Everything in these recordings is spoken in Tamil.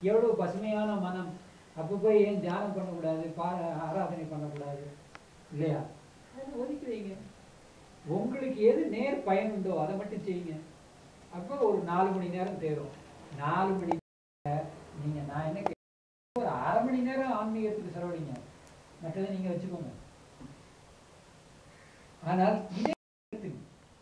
எவ்வளவு பசுமையான மனம் அப்போ போய் ஏன் தியானம் பண்ணக்கூடாது பா ஆராதனை பண்ணக்கூடாது இல்லையா அதை ஒதுக்கி வைங்க உங்களுக்கு எது நேர் பயன் உண்டோ அதை மட்டும் செய்யுங்க அப்போ ஒரு நாலு மணி நேரம் தேரும் நாலு மணி நேரம் நீங்க நான் என்ன கேட்கிறேன், ஒரு அரை மணி நேரம் ஆன்மீகத்துக்கு செலவழிங்க மற்றதை நீங்க வச்சுக்கோங்க ஆனால் இதே எடுத்துங்க.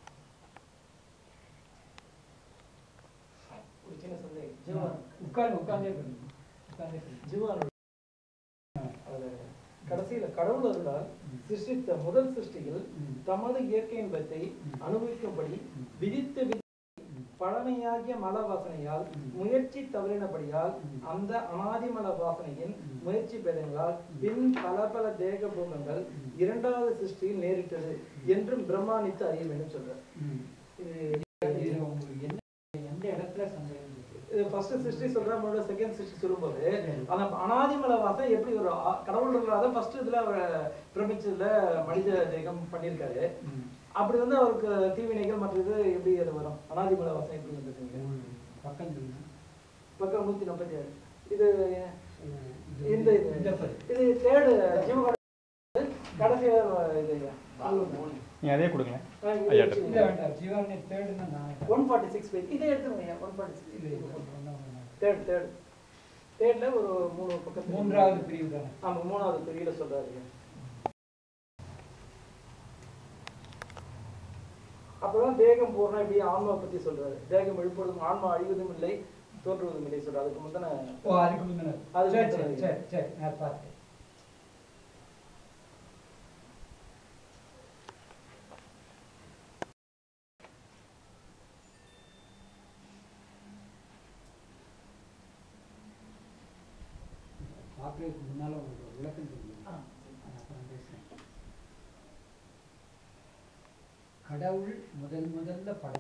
ஒரு சின்ன சந்தேகம் ஜீவன் உட்கார்ந்து உட்கார்ந்தே பண்ணுங்க உட்கார்ந்தே பண்ணுங்க ஜீவானோட அதுல கடைசியில கடவுள் அருளால் சிருஷ்டித்த முதல் சிருஷ்டியில் ம். தமது இயற்கையின் பத்தை ம். அனுபவிக்கும்படி ம். விதித்த விதி பழமையாகிய மல வாசனையால் ம். முயற்சி தவறினபடியால் ம். அந்த அனாதி மல வாசனையின் ம். முயற்சி பேதங்களால் ம். பின் பல பல தேக பூமங்கள் ம். இரண்டாவது சிருஷ்டியில் நேரிட்டது என்றும் பிரம்மாணித்து அறிய வேண்டும் சொல்றார் ம். இது இதுல உங்களுக்கு என்ன எந்த இடத்துல சந்தேகம் இருக்கு? ஃபர்ஸ்ட் சிருஷ்டி சொல்ற நம்மளோட செகண்ட் சிருஷ்டி சொல்லும்போது சரி. அந்த அனாதிமல வாசம் எப்படி ஒரு ஆ- கடவுள் இல்லாத ஃபர்ஸ்ட் இதுல அவர் பிரமிச்சதுல மனித தேகம் பண்ணியிருக்காரு ம். அப்படி வந்து அவருக்கு தீவினைகள் மற்ற இது எப்படி அது வரும் அனாதிமல வாசம் எப்படி வந்திருக்கீங்க ம். பக்கம் சொல்லுங்க. பக்கம் நூத்தி நாற்பத்தி ஆறு இது இது இந்த இது இந்த பதி. இது தேர்டு ஜீவகட கடைசியா இது நீங்க அதே கொடுங்க ஐயா, இல்ல வேண்டாம் ஜீவானி தேடுன்னா நான் ஒன் ஃபார்ட்டி சிக்ஸ் பேஜ் இதை எடுத்துருங்க ஒன் ஃபார்ட்டி இல்ல, இல்ல, சிக்ஸ் ஒண்ணா வேண்டாம். தேர்ட் தேர்ட் தேர்ட்ல ஒரு மூணு பக்கத்து மூன்றாவது பிரிவு தானே ஆமா மூணாவது பிரிவுல சொல்றாரு அப்பதான் தேகம் பூர்ணம் இப்படி ஆன்மா பத்தி சொல்றாரு தேகம் எழுப்புவதும் ஆன்மா அழிவதும் இல்லை தோற்றுவதும் இல்லை சொல்றாரு அதுக்கு முந்தின ஓ அதுக்கு முந்தின அது சரி முந்தின சரி சரி சரி நான் பார்த்தேன் பார்க்கறதுக்கு முன்னால உங்களுக்கு ஒரு விளக்கம் தெரியும் ஆ. அது அப்புறம் பேசுறேன் கடவுள் முதல் முதல்ல படை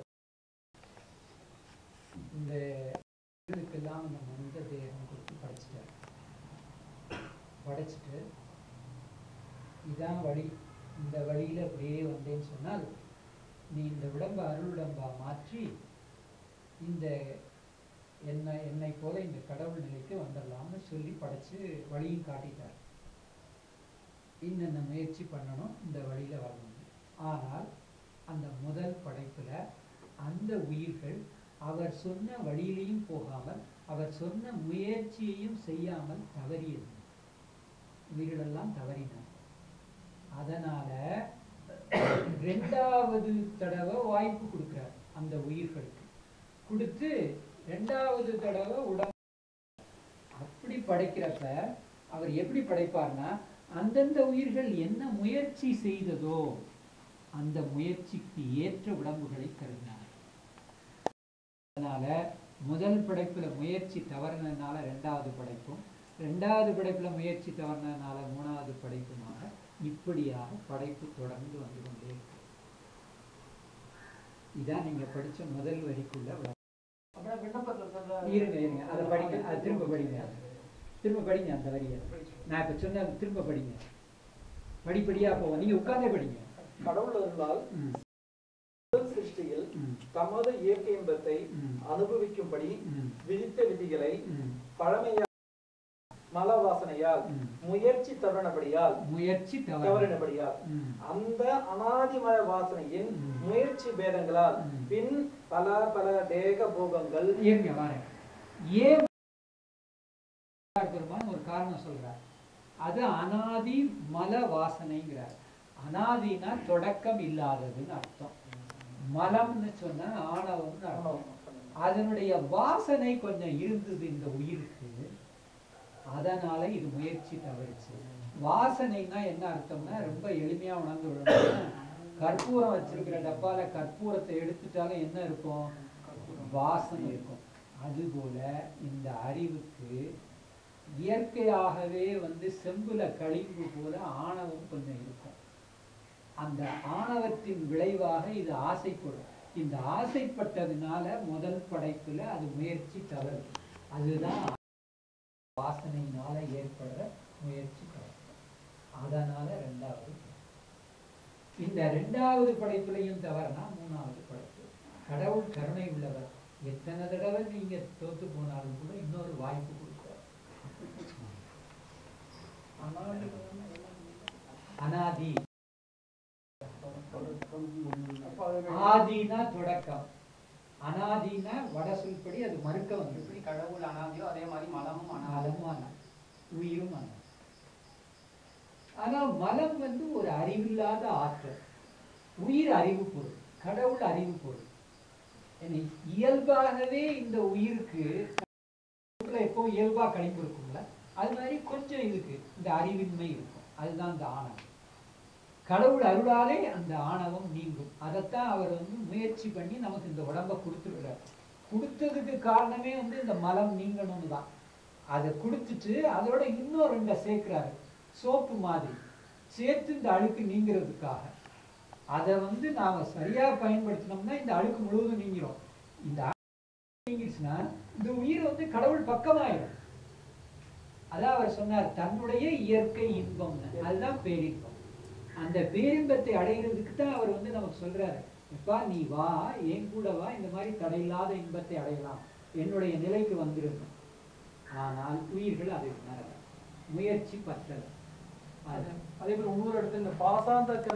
இந்த இதுக்கெல்லாம் இந்த மனித தேகம் கொடுத்து படைச்சிட்டார் படைச்சிட்டு இதான் வழி இந்த வழியில அப்படியே வந்தேன்னு சொன்னால் நீ இந்த உடம்பை அருளுடம்பா மாற்றி இந்த என்னை என்னை போல இந்த கடவுள் நிலைக்கு வந்துடலாம்னு சொல்லி படைச்சு வழியும் காட்டிட்டார் இன்னென்ன முயற்சி பண்ணணும் இந்த வழியில வரணும் ஆனால் அந்த முதல் படைப்புல அந்த உயிர்கள் அவர் சொன்ன வழியிலையும் போகாமல் அவர் சொன்ன முயற்சியையும் செய்யாமல் தவறியது உயிரிழெல்லாம் தவறின அதனால ரெண்டாவது தடவை வாய்ப்பு கொடுக்கிறார் அந்த உயிர்களுக்கு கொடுத்து ரெண்டாவது தடவை உடம்பு அப்படி படைக்கிறப்ப அவர் எப்படி படைப்பார்னா அந்தந்த உயிர்கள் என்ன முயற்சி செய்ததோ அந்த முயற்சிக்கு ஏற்ற உடம்புகளை கருதினார் அதனால முதல் படைப்புல முயற்சி தவறினதுனால ரெண்டாவது படைப்பும் ரெண்டாவது படைப்புல முயற்சி தவறினதுனால மூணாவது படைப்புமாக இப்படியாக படைப்பு தொடர்ந்து வந்து கொண்டே இருக்கு இதான் நீங்க படிச்ச முதல் வரிக்குள்ள விளக்கம். அப்புறம் விண்ணப்பத்துல சொல்ற இருங்க இருங்க அதை படிங்க அது திரும்ப படிங்க திரும்ப படிங்க அந்த வரியை நான் இப்ப சொன்ன திரும்ப படிங்க படிப்படியா போவோம் நீங்க உட்கார்ந்தே படிங்க கடவுள் அருளால் ம், முதல் சிருஷ்டியில் ம், தமது இயற்கை இன்பத்தை ம், அனுபவிக்கும்படி ம், விதித்த விதிகளை ம், பழமையா மல வாசனையால் ம். முயற்சி தவறினபடியால் முயற்சி தவறு தவறினபடியால் ம், அந்த அனாதிமய வாசனையின் ம். முயற்சி பேதங்களால் ம். பின் பல பல தேக போகங்கள் இருங்க வரேன் ஏன் பெருமான் ஒரு காரணம் சொல்றார் அது அனாதி மல வாசனைங்கிறார் அனாதினா தொடக்கம் இல்லாததுன்னு அர்த்தம் மலம்னு சொன்னா ஆணவம்னு அர்த்தம் அதனுடைய வாசனை கொஞ்சம் இருந்தது இந்த உயிருக்கு அதனால இது முயற்சி தவறிச்சு வாசனைனா என்ன அர்த்தம்னா ரொம்ப எளிமையா உணர்ந்து விடணும்னா கற்பூரம் வச்சிருக்கிற டப்பால கற்பூரத்தை எடுத்துட்டாலும் என்ன இருக்கும் வாசனை இருக்கும் அதுபோல இந்த அறிவுக்கு இயற்கையாகவே வந்து செம்புல களிம்பு போல ஆணவம் கொஞ்சம் இருக்கும் அந்த ஆணவத்தின் விளைவாக இது ஆசைப்படும் இந்த ஆசைப்பட்டதுனால முதல் படைப்புல அது முயற்சி தவறு அதுதான் வாசனையினால ஏற்படுற முயற்சி தவறு அதனால ரெண்டாவது இந்த ரெண்டாவது படைப்புலையும் தவறுனா மூணாவது படைப்பு கடவுள் கருணை உள்ளவர் எத்தனை தடவை நீங்க தோத்து போனாலும் கூட இன்னொரு வாய்ப்பு கொடுக்கும் அனாதி அப்ப அது ஆதினா தொடக்கம் அனாதினா வட சொல்படி அது மறுக்க வந்து எப்படி கடவுள் அனாதியோ அதே மாதிரி மலமும் அனாதி மலமும் அனாதி உயிரும் அனாதி ஆனா மலம் வந்து ஒரு அறிவில்லாத ஆற்றல் உயிர் அறிவு பொருள் கடவுள் அறிவு பொருள் ஏன்னா இயல்பாகவே இந்த உயிருக்கு எப்போ இயல்பா கணிப்பு இருக்கும்ல அது மாதிரி கொஞ்சம் இதுக்கு இந்த அறிவின்மை இருக்கும் அதுதான் இந்த ஆணவம் கடவுள் அருளாலே அந்த ஆணவம் நீங்கும் அதைத்தான் அவர் வந்து முயற்சி பண்ணி நமக்கு இந்த உடம்ப கொடுத்துருக்கிறார் கொடுத்ததுக்கு காரணமே வந்து இந்த மலம் நீங்கணும்னு தான் அதை கொடுத்துட்டு அதோட இன்னும் ரெண்டை சேர்க்கிறாரு சோப்பு மாதிரி சேர்த்து இந்த அழுக்கு நீங்கிறதுக்காக அதை வந்து நாம சரியா பயன்படுத்தினோம்னா இந்த அழுக்கு முழுவதும் நீங்கிரும் இந்த அழுக்கு நீங்கிருச்சுன்னா இந்த உயிர் வந்து கடவுள் பக்கமாயிடும் அதான் அவர் சொன்னார் தன்னுடைய இயற்கை இன்பம்னு அதுதான் பேரின்பம் அந்த பேரின்பத்தை அடைகிறதுக்கு தான் அவர் வந்து நமக்கு சொல்றாரு எப்பா நீ வா என் கூட வா இந்த மாதிரி தடையில்லாத இன்பத்தை அடையலாம் என்னுடைய நிலைக்கு வந்துருக்கும் ஆனால் உயிர்கள் அதை உணரல முயற்சி பற்றல அது அதே போல இன்னொரு இடத்துல இந்த பாசாந்த கரை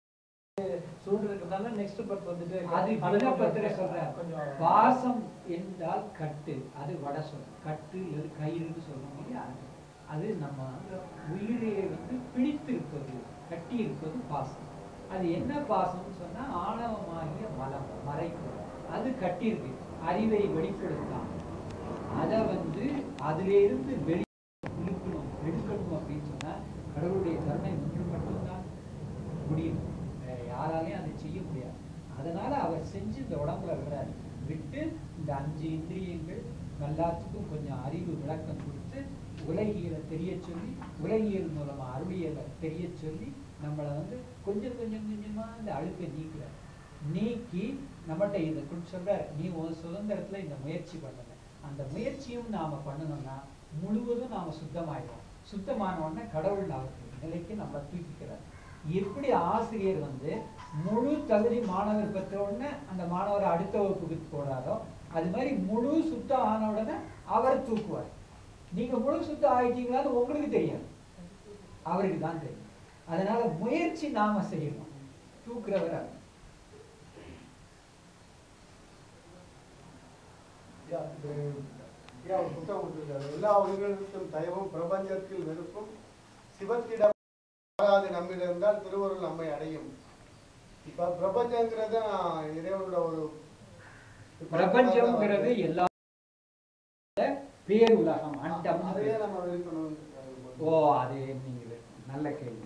சுருண்டு இருக்கிறதால நெக்ஸ்ட் பர்த் வந்துட்டு அது விண்ணப்பத்துல சொல்றார் கொஞ்சம் பாசம் என்றால் கட்டு அது வட சொல் கட்டு அல்லது கயிறுன்னு சொல்றோம் இல்லையா அது நம்ம உயிரை வந்து பிடித்திருப்பது கட்டி இருப்பது பாசம் அது என்ன பாசம்னு சொன்னா ஆணவமாகிய மலம் மறைக்கும் அது கட்டியிருக்கு அறிவை வெளிப்படுத்தாம அதை வந்து அதிலிருந்து வெளி இழுக்கணும் எடுக்கணும் அப்படின்னு சொன்னா கடவுளுடைய கருணை ஒன்று மட்டும்தான் முடியும் வேற யாராலையும் அதை செய்ய முடியாது அதனால அவர் செஞ்சு இந்த உடம்புல விடுறாரு விட்டு இந்த அஞ்சு இந்திரியங்கள் எல்லாத்துக்கும் கொஞ்சம் அறிவு விளக்கம் கொடுத்து உலகியலை தெரிய சொல்லி உலகியல் மூலமா அருளியலை தெரிய சொல்லி நம்மளை வந்து கொஞ்சம் கொஞ்சம் கொஞ்சமா இந்த அழுக்கை நீக்கிறார் நீக்கி நம்மகிட்ட இதை கொடுத்து சொல்றாரு நீ உன் சுதந்திரத்துல இந்த முயற்சி பண்ணுங்க அந்த முயற்சியும் நாம பண்ணணும்னா முழுவதும் நாம சுத்தமாயிடும் சுத்தமான உடனே கடவுள் நமக்கு நிலைக்கு நம்ம தூக்கிக்கிறார் எப்படி ஆசிரியர் வந்து முழு தகுதி மாணவர் பெற்ற உடனே அந்த மாணவரை அடுத்த வகுப்புக்கு போறாரோ அது மாதிரி முழு சுத்தம் ஆன உடனே அவர் தூக்குவார் நீங்க முழு சுத்தம் ஆயிட்டீங்களான்னு உங்களுக்கு தெரியாது அவருக்கு தான் தெரியும் அதனால முயற்சி நாம செய்யணும் தூக்குறவர் அவர். ஐயா, இது ஐயா ஒரு புத்தகம் கொடுத்திருக்காரு. எல்லா உயிர்களுக்கும் தயவும் பிரபஞ்சத்தில் வெறுப்பும் சிவத்திடம் ஆகாது நம்மிடம் இருந்தால் திருவருள் நம்மை அடையும் இப்ப பிரபஞ்சங்கிறது நான் இறைவனோட ஒரு பிரபஞ்சம்ங்கிறது எல்லா பேர் உலகம் அண்டம் அதையே நம்ம வெளிக்கணும் ஓ அது நீங்க நல்ல கேள்வி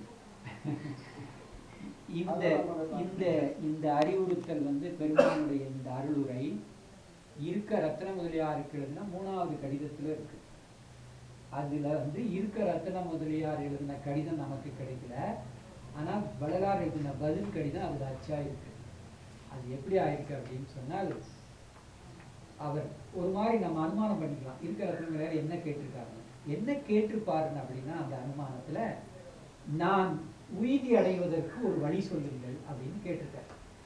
இந்த இந்த இந்த அறிவுறுத்தல் வந்து பெருமானுடைய இந்த அருளுரை இருக்க ரத்ன முதலியாருக்கு எழுதின மூணாவது கடிதத்துல இருக்கு அதுல வந்து இருக்க ரத்ன முதலியார் எழுதின கடிதம் நமக்கு கிடைக்கல ஆனா வள்ளலார் எழுதின பதில் கடிதம் அதுல அச்சா இருக்கு அது எப்படி ஆயிருக்கு அப்படின்னு சொன்னால் அவர் ஒரு மாதிரி நம்ம அனுமானம் பண்ணிக்கலாம் இருக்கிற ரத்னங்களையார் என்ன கேட்டிருக்காங்க என்ன கேட்டிருப்பாருன்னு அப்படின்னா அந்த அனுமானத்துல நான் உய்தி அடைவதற்கு ஒரு வழி சொல்லுங்கள் அப்படின்னு கேட்டிருக்காரு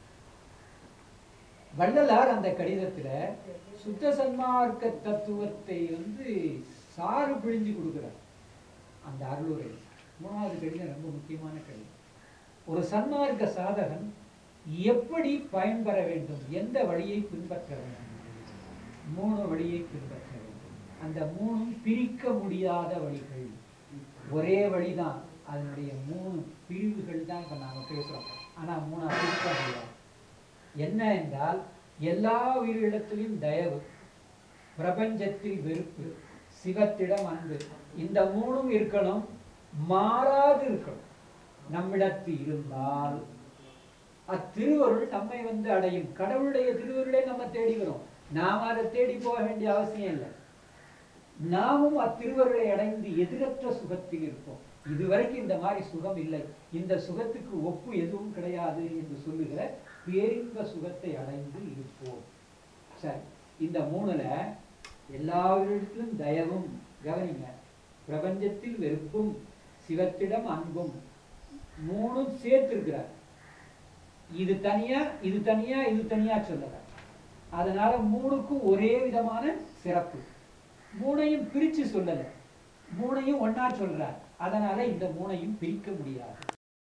வள்ளலார் அந்த கடிதத்துல சுத்த சன்மார்க்க தத்துவத்தை வந்து சாறு பிழிஞ்சு கொடுக்கிறார் அந்த அருளுரை மூணாவது கடிதம் ரொம்ப முக்கியமான கடிதம் ஒரு சன்மார்க்க சாதகன் எப்படி பயன்பெற வேண்டும் எந்த வழியை பின்பற்ற வேண்டும் மூணு வழியை பின்பற்ற வேண்டும் அந்த மூணும் பிரிக்க முடியாத வழிகள் ஒரே வழிதான் அதனுடைய மூணு பிரிவுகள் தான் இப்ப நாம பேசுறோம் ஆனா மூணா பிரிக்க முடியாது என்ன என்றால் எல்லா உயிரிடத்திலும் தயவு பிரபஞ்சத்தில் வெறுப்பு சிவத்திடம் அன்பு இந்த மூணும் இருக்கணும் மாறாது இருக்கணும் நம்மிடத்து இருந்தால் அத்திருவருள் நம்மை வந்து அடையும் கடவுளுடைய திருவருளே நம்ம தேடி வரும் நாம் அதை தேடி போக வேண்டிய அவசியம் இல்லை நாமும் அத்திருவருளை அடைந்து எதிரற்ற சுகத்தில் இருப்போம் இதுவரைக்கும் இந்த மாதிரி சுகம் இல்லை இந்த சுகத்துக்கு ஒப்பு எதுவும் கிடையாது என்று சொல்லுகிற பேரின்ப சுகத்தை அடைந்து இருப்போம் சரி இந்த மூணுல எல்லாவற்றிலும் தயவும் கவனிங்க பிரபஞ்சத்தில் வெறுப்பும் சிவத்திடம் அன்பும் மூணும் சேர்த்திருக்கிறார் இது தனியா இது தனியா இது தனியா சொல்லல அதனால மூணுக்கும் ஒரே விதமான சிறப்பு மூணையும் பிரிச்சு சொல்லல மூணையும் ஒண்ணா சொல்றார் அதனால இந்த மூணையும் பிரிக்க முடியாது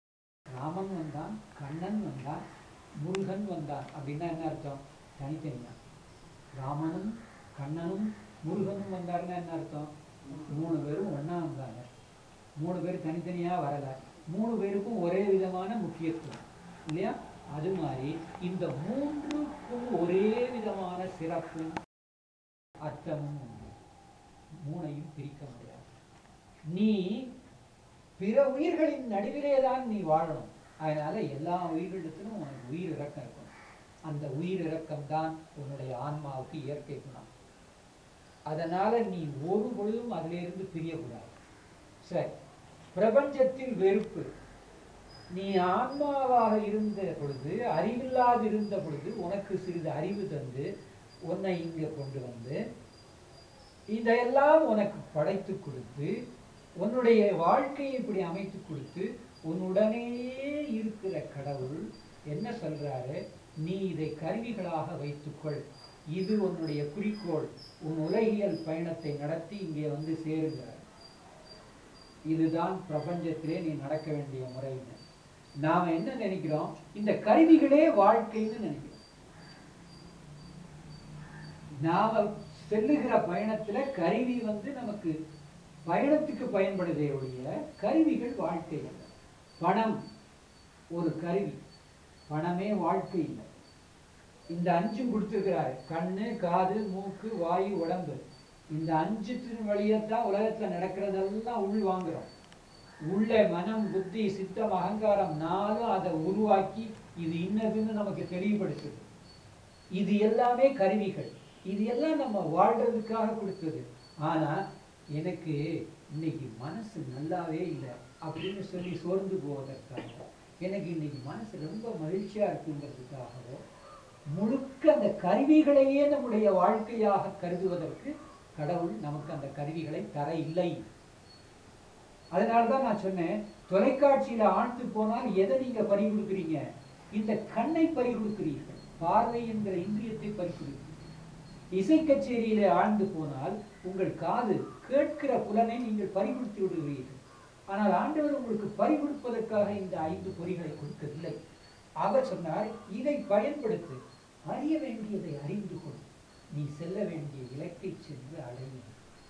ராமன் வந்தான் கண்ணன் வந்தான் முருகன் வந்தான் அப்படின்னா என்ன அர்த்தம் தனித்தனியா ராமனும் கண்ணனும் முருகனும் வந்தாருன்னா என்ன அர்த்தம் மூணு பேரும் ஒண்ணா வந்தாங்க மூணு பேர் தனித்தனியா வரல மூணு பேருக்கும் ஒரே விதமான முக்கியத்துவம் இல்லையா அது மாதிரி இந்த மூன்றுக்கும் ஒரே விதமான சிறப்பும் அர்த்தமும் உண்டு மூணையும் பிரிக்க முடியாது நீ பிற உயிர்களின் நடுவிலே தான் நீ வாழணும் அதனால எல்லா உயிரிடத்திலும் உனக்கு உயிர் இறக்கம் இருக்கும் அந்த உயிர் இறக்கம் தான் உன்னுடைய ஆன்மாவுக்கு இயற்கை குணம் அதனால நீ ஒரு பொழுதும் அதிலிருந்து பிரியக்கூடாது சரி பிரபஞ்சத்தில் வெறுப்பு நீ ஆன்மாவாக இருந்த பொழுது அறிவில்லாது இருந்த பொழுது உனக்கு சிறிது அறிவு தந்து உன்னை இங்க கொண்டு வந்து இதையெல்லாம் உனக்கு படைத்து கொடுத்து உன்னுடைய வாழ்க்கையை இப்படி அமைத்து கொடுத்து உன்னுடனேயே இருக்கிற கடவுள் என்ன சொல்றாரு நீ இதை கருவிகளாக வைத்துக்கொள் இது உன்னுடைய குறிக்கோள் உன் உலகியல் பயணத்தை நடத்தி இங்கே வந்து சேருகிறார் இதுதான் பிரபஞ்சத்திலே நீ நடக்க வேண்டிய முறைன்னு நாம என்ன நினைக்கிறோம் இந்த கருவிகளே வாழ்க்கைன்னு நினைக்கிறோம் நாம செல்லுகிற பயணத்துல கருவி வந்து நமக்கு பயணத்துக்கு பயன்படுதே ஒழிய கருவிகள் வாழ்க்கை அல்ல பணம் ஒரு கருவி பணமே வாழ்க்கை இல்லை இந்த அஞ்சும் கொடுத்துருக்கிறாரு கண்ணு காது மூக்கு வாயு உடம்பு இந்த அஞ்சுத்தின் வழியத்தான் உலகத்துல நடக்கிறதெல்லாம் உள் வாங்குறோம் உள்ளே மனம் புத்தி சித்தம் அகங்காரம் நாளும் அதை உருவாக்கி இது இன்னதுன்னு நமக்கு தெளிவுபடுத்துது இது எல்லாமே கருவிகள் இது எல்லாம் நம்ம வாழ்றதுக்காக கொடுத்தது ஆனா எனக்கு இன்னைக்கு மனசு நல்லாவே இல்லை அப்படின்னு சொல்லி சோர்ந்து போவதற்காக எனக்கு இன்னைக்கு மனசு ரொம்ப மகிழ்ச்சியா இருக்குங்கிறதுக்காகவோ முழுக்க அந்த கருவிகளையே நம்முடைய வாழ்க்கையாக கருதுவதற்கு கடவுள் நமக்கு அந்த கருவிகளை தர இல்லை அதனாலதான் நான் சொன்னேன் தொலைக்காட்சியில ஆழ்ந்து போனால் எதை நீங்க பறி கொடுக்குறீங்க இந்த கண்ணை பறி கொடுக்கிறீர்கள் பார்வை என்கிற இந்திரியத்தை பறி கொடுக்கிறீர்கள் இசை கச்சேரியில ஆழ்ந்து போனால் உங்கள் காது கேட்கிற புலனை நீங்கள் பறிகொடுத்து விடுகிறீர்கள் ஆனால் ஆண்டவர் உங்களுக்கு பறி கொடுப்பதற்காக இந்த ஐந்து பொறிகளை கொடுக்கவில்லை அவர் சொன்னார் இதை பயன்படுத்து அறிய வேண்டியதை அறிந்து கொள் நீ செல்ல வேண்டிய இலக்கை சென்று அடையும்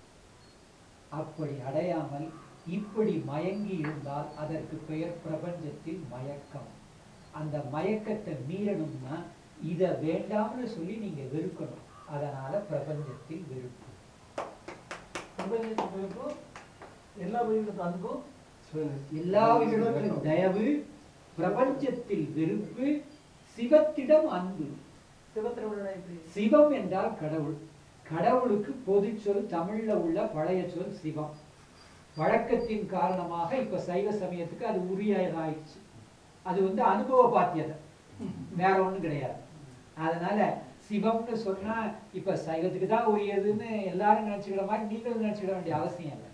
அப்படி அடையாமல் இப்படி மயங்கி இருந்தால் அதற்கு பெயர் பிரபஞ்சத்தில் மயக்கம் அந்த மயக்கத்தை மீறணும்னா இதை வேண்டாம்னு சொல்லி நீங்க வெறுக்கணும் அதனால பிரபஞ்சத்தில் வெறுப்பு பிரபஞ்சத்துக்கு வெறுப்பு, எல்லா உயிர்களுக்கும் அன்பும் எல்லா உயிரிடத்திலும் தயவு பிரபஞ்சத்தில் வெறுப்பு சிவத்திடம் அன்பு சிவத்திரவுடன் எப்படி சிவம் என்றால் கடவுள் கடவுளுக்கு பொது சொல் தமிழ்ல உள்ள பழைய சொல் சிவம் வழக்கத்தின் காரணமாக இப்ப சைவ சமயத்துக்கு அது உரியதாயிடுச்சு அது வந்து அனுபவ பாத்தியதை வேற ஒண்ணும் கிடையாது அதனால சிவம்னு சொன்னா இப்ப சைவத்துக்கு தான் உரியதுன்னு எல்லாரும் நினைச்சுக்கிற மாதிரி நீங்களும் நினைச்சுக்கிட வேண்டிய அவசியம் இல்லை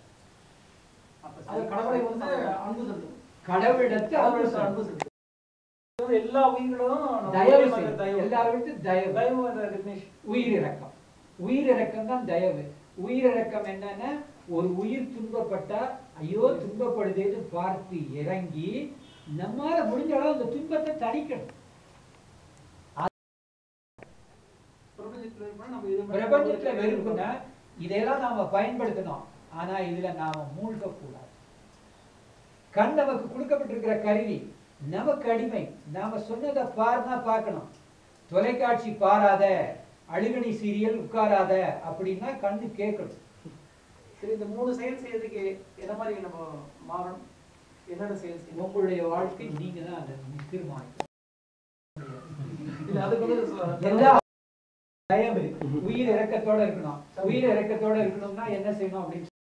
அது கடவுளை வந்து அன்பு செலுத்தும் கடவுளிடத்து அன்பு கடவுளுக்கு அன்பு செலுத்து. செலுத்தும் இது வந்து எல்லா உயிர்களும் நம்ம தயவு ஒரே மாதிரி செய். தயவு. எல்லாருக்கும் தயவு தயவு என்ற definition. உயிரிரக்கம் உயிரிரக்கம் தான் தயவு உயிரிரக்கம் என்னன்னா ஒரு உயிர் துன்பப்பட்டா ஐயோ துன்பப்படுதேன்னு பார்த்து இறங்கி நம்மால முடிஞ்ச அளவு அந்த துன்பத்தை தணிக்கணும் பிரபஞ்சத்துல வெறுப்புனா நம்ம இது மாதிரி பிரபஞ்சத்துல வெறுப்புனா இதையெல்லாம் நாம பயன்படுத்தணும் ஆனா இதுல நாம மூழ்க கூடாது கண் நமக்கு கொடுக்கப்பட்டிருக்கிற கருவி நமக்கு அடிமை நாம சொன்னதை பாருனா பார்க்கணும் தொலைக்காட்சி பாராத அழுகணி சீரியல் உட்காராத அப்படின்னா கண்ணு கேட்கணும் சரி இந்த மூணு செயல் செய்யறதுக்கு என்ன மாதிரி நம்ம மாறணும் என்னென்ன செயல் செய்யணும் உங்களுடைய வாழ்க்கை நீங்க தான் அதை தீர்மானிக்கணும் இல்ல அதுக்கு வந்து சொல்ல- எல்லா தயவு உயிர் இறக்கத்தோட இருக்கணும் உயிர் இறக்கத்தோட இருக்கணும்னா என்ன செய்யணும் அப்படின்னு